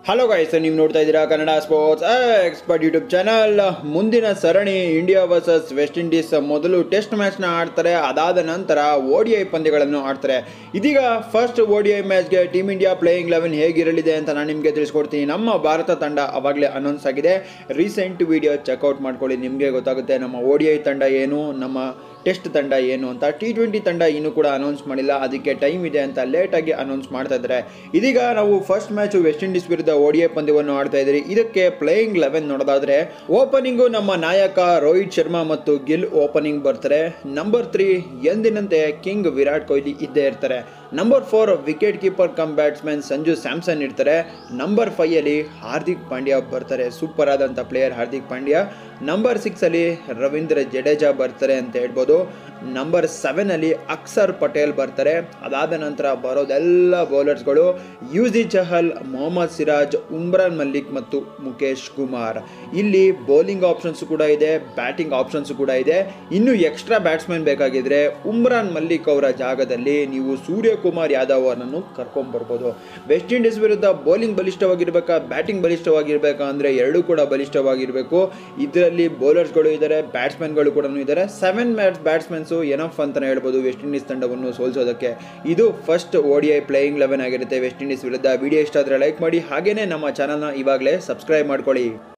hello guys ನೀವು ನೋಡ್ತಾ ಇದ್ದೀರಾ Kannada sports expert YouTube channel ಮುಂದಿನ ಸರಣಿ ಇಂಡಿಯಾ ವರ್ಸಸ್ ವೆಸ್ಟ್ ಇಂಡೀಸ್ ಮೊದಲು ಟೆಸ್ಟ್ ಮ್ಯಾಚ್ನ ಆಡ್ತಾರೆ ಅದಾದ ನಂತರ ಓಡಿ ಐ ಪಂದ್ಯಗಳನ್ನು ಆಡ್ತಾರೆ ಇದೀಗ ಫಸ್ಟ್ ಓಡಿ ಐ ಮ್ಯಾಚ್ಗೆ ಟೀಮ್ ಇಂಡಿಯಾ ಪ್ಲೇಯಿಂಗ್ ಲೆವೆನ್ ಹೇಗಿರಲಿದೆ ಅಂತ ನಾನು ನಿಮಗೆ ತಿಳಿಸ್ಕೊಡ್ತೀನಿ ನಮ್ಮ ಭಾರತ ತಂಡ ಅವಾಗಲೇ ಅನೌನ್ಸ್ ಆಗಿದೆ ರೀಸೆಂಟ್ ವಿಡಿಯೋ ಚೆಕ್ಔಟ್ ಮಾಡ್ಕೊಳ್ಳಿ ನಿಮಗೆ ಗೊತ್ತಾಗುತ್ತೆ ನಮ್ಮ ಓಡಿ ಐ ತಂಡ ಏನು ನಮ್ಮ ಟೆಸ್ಟ್ ತಂಡ ಏನು ಅಂತ ಟಿ ಟ್ವೆಂಟಿ ತಂಡ ಇನ್ನೂ ಕೂಡ ಅನೌನ್ಸ್ ಮಾಡಿಲ್ಲ ಅದಕ್ಕೆ ಟೈಮ್ ಇದೆ ಅಂತ ಲೇಟಾಗಿ ಅನೌನ್ಸ್ ಮಾಡ್ತಾ ಇದ್ದಾರೆ ಇದೀಗ ನಾವು ಫಸ್ಟ್ ಮ್ಯಾಚ್ ವೆಸ್ಟ್ ಇಂಡೀಸ್ ವಿರುದ್ಧ ಓಡಿಐ ಪಂದ್ಯವನ್ನು ಆಡ್ತಾ ಇದ್ದೀರಿ ಇದಕ್ಕೆ ಪ್ಲೇಯಿಂಗ್ ಲೆವೆನ್ ನೋಡೋದಾದ್ರೆ ಓಪನಿಂಗು ನಮ್ಮ ನಾಯಕ ರೋಹಿತ್ ಶರ್ಮಾ ಮತ್ತು ಗಿಲ್ ಓಪನಿಂಗ್ ಬರ್ತಾರೆ ನಂಬರ್ ತ್ರೀ ಎಂದಿನಂತೆ ಕಿಂಗ್ ವಿರಾಟ್ ಕೊಹ್ಲಿ ಇದ್ದೇ ಇರ್ತಾರೆ number four wicket keeper cum batsman Sanju Samson ಇರ್ತಾರೆ ನಂಬರ್ ಫೈವ್ ಅಲ್ಲಿ ಹಾರ್ದಿಕ್ ಪಾಂಡ್ಯ ಬರ್ತಾರೆ ಸೂಪರ್ ಆದಂಥ player Hardik Pandya number six ಅಲ್ಲಿ ರವೀಂದ್ರ ಜಡೇಜಾ ಬರ್ತಾರೆ ಅಂತ ಹೇಳ್ಬೋದು ನಂಬರ್ ಸೆವೆನ್ ಅಲ್ಲಿ ಅಕ್ಸರ್ ಪಟೇಲ್ ಬರ್ತಾರೆ ಅದಾದ ನಂತರ ಬರೋದೆಲ್ಲ ಬೌಲರ್ಸ್ಗಳು ಯುಜಿ ಚಹಲ್ ಮೊಹಮ್ಮದ್ ಸಿರಾಜ್ ಉಮ್ರಾನ್ ಮಲ್ಲಿಕ್ ಮತ್ತು ಮುಖೇಶ್ ಕುಮಾರ್ ಇಲ್ಲಿ ಬೌಲಿಂಗ್ ಆಪ್ಷನ್ಸ್ ಕೂಡ ಇದೆ ಬ್ಯಾಟಿಂಗ್ ಆಪ್ಷನ್ಸ್ ಕೂಡ ಇದೆ ಇನ್ನು ಎಕ್ಸ್ಟ್ರಾ ಬ್ಯಾಟ್ಸ್ಮನ್ ಬೇಕಾಗಿದ್ರೆ ಉಮ್ರಾನ್ ಮಲ್ಲಿಕ್ ಅವರ ಜಾಗದಲ್ಲಿ ನೀವು ಸೂರ್ಯಕುಮಾರ್ ಯಾದವ್ ಅವರನ್ನು ಕರ್ಕೊಂಡ್ಬರ್ಬೋದು ವೆಸ್ಟ್ ಇಂಡೀಸ್ ವಿರುದ್ಧ ಬೌಲಿಂಗ್ ಬಲಿಷ್ಠವಾಗಿರ್ಬೇಕಾ ಬ್ಯಾಟಿಂಗ್ ಬಲಿಷ್ಠವಾಗಿರ್ಬೇಕಾ ಅಂದರೆ ಎರಡೂ ಕೂಡ ಬಲಿಷ್ಠವಾಗಿರಬೇಕು ಇದರಲ್ಲಿ ಬೌಲರ್ಸ್ಗಳು ಇದ್ದಾರೆ ಬ್ಯಾಟ್ಸ್ಮನ್ಗಳು ಕೂಡ ಇದ್ದಾರೆ ಸೆವೆನ್ ಮ್ಯಾಚ್ ಬ್ಯಾಟ್ಸ್ಮನ್ಸು ಎನಫ್ ಅಂತಲೇ ಹೇಳ್ಬೋದು ವೆಸ್ಟ್ ಇಂಡೀಸ್ ತಂಡವನ್ನು ಸೋಲಿಸೋದಕ್ಕೆ ಇದು first ODI playing eleven ಆಗಿರುತ್ತೆ ವೆಸ್ಟ್ ಇಂಡೀಸ್ ವಿರುದ್ಧ ವಿಡಿಯೋ ಇಷ್ಟ ಆದರೆ ಲೈಕ್ ಮಾಡಿ ಹಾಗೇನೇ ನಮ್ಮ ಚಾನಲ್ನ ಇವಾಗಲೇ ಸಬ್ಸ್ಕ್ರೈಬ್ ಮಾಡ್ಕೊಳ್ಳಿ